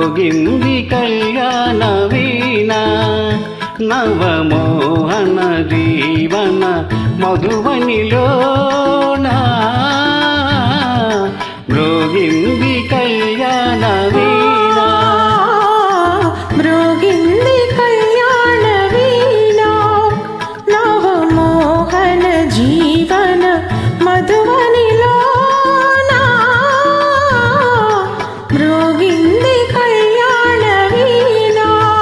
మ్రోగింది కళ్యాణ వీణ నవమోహన జీవన మధువనిలోన మ్రోగింది కళ్యాణ వీణ మృగింది కళ్యాణ వీణ నవమోహన జీవన మధువనిలోన మృగింది కళ్యాణ వీణ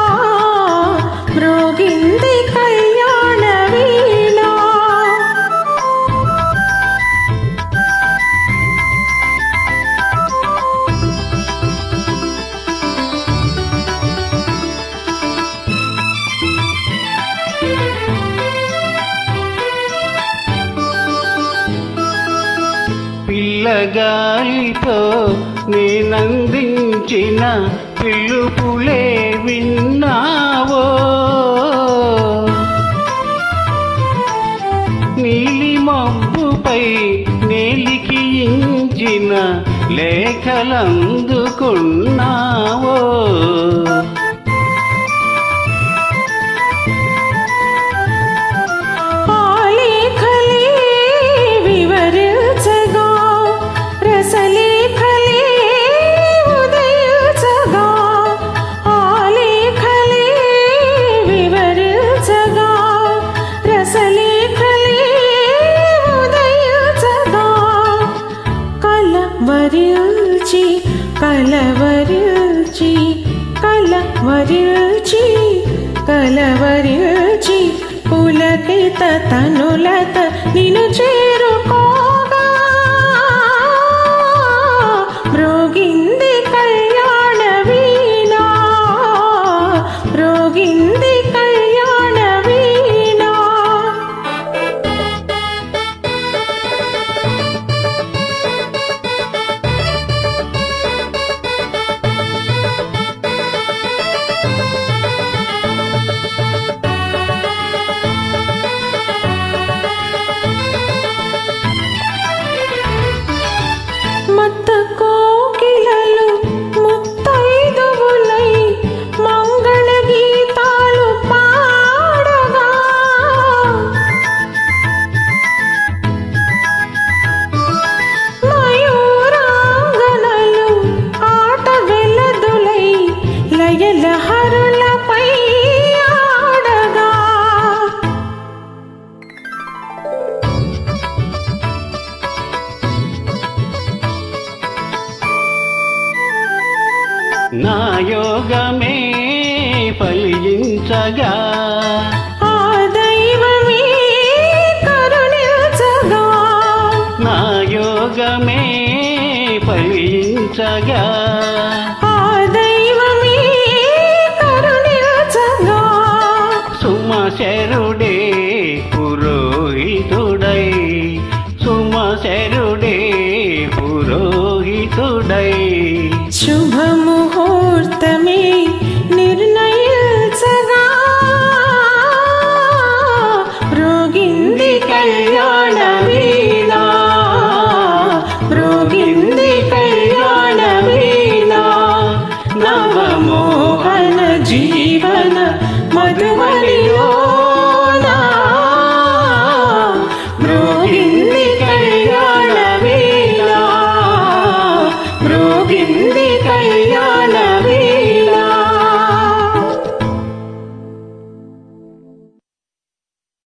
మృగింది కళ్యాణ వీణ పిల్లగాలితో నేనందించిన పిలుపులే విన్నావో నీలి మబ్బుపై నేలికి ఇంచిన లేఖలందుకున్నావో ఆలేఖలే వివరించగా రసలేఖలే ఉదయించగా ఆలేఖలే వివరించగా రసలేఖలే ఉదయించగా కలవరిల్చి కలవరిల్చి కలవరిల్చి కలవరిల్చి పులకిత తనులత నిన్ను చేరుకోగా మ్రోగింది కళ్యాణ వీణ మ్రోగింది కళ్యాణ వీణ మత్త కోకిలలు ముత్తైదువులై మంగళ గీతాలు పాడగా మయూరాంగనలు ఆట వెలదులై లయల హరులపై ఆడగా నా యోగమే ఫలించగా ఆ దైవమే కరుణించగా నా యోగమే ఫలించగా ఆ దైవమే కరుణించగా సుమశరుడే పురోహితుడై సుమశరుడే పురోహితుడై శుభ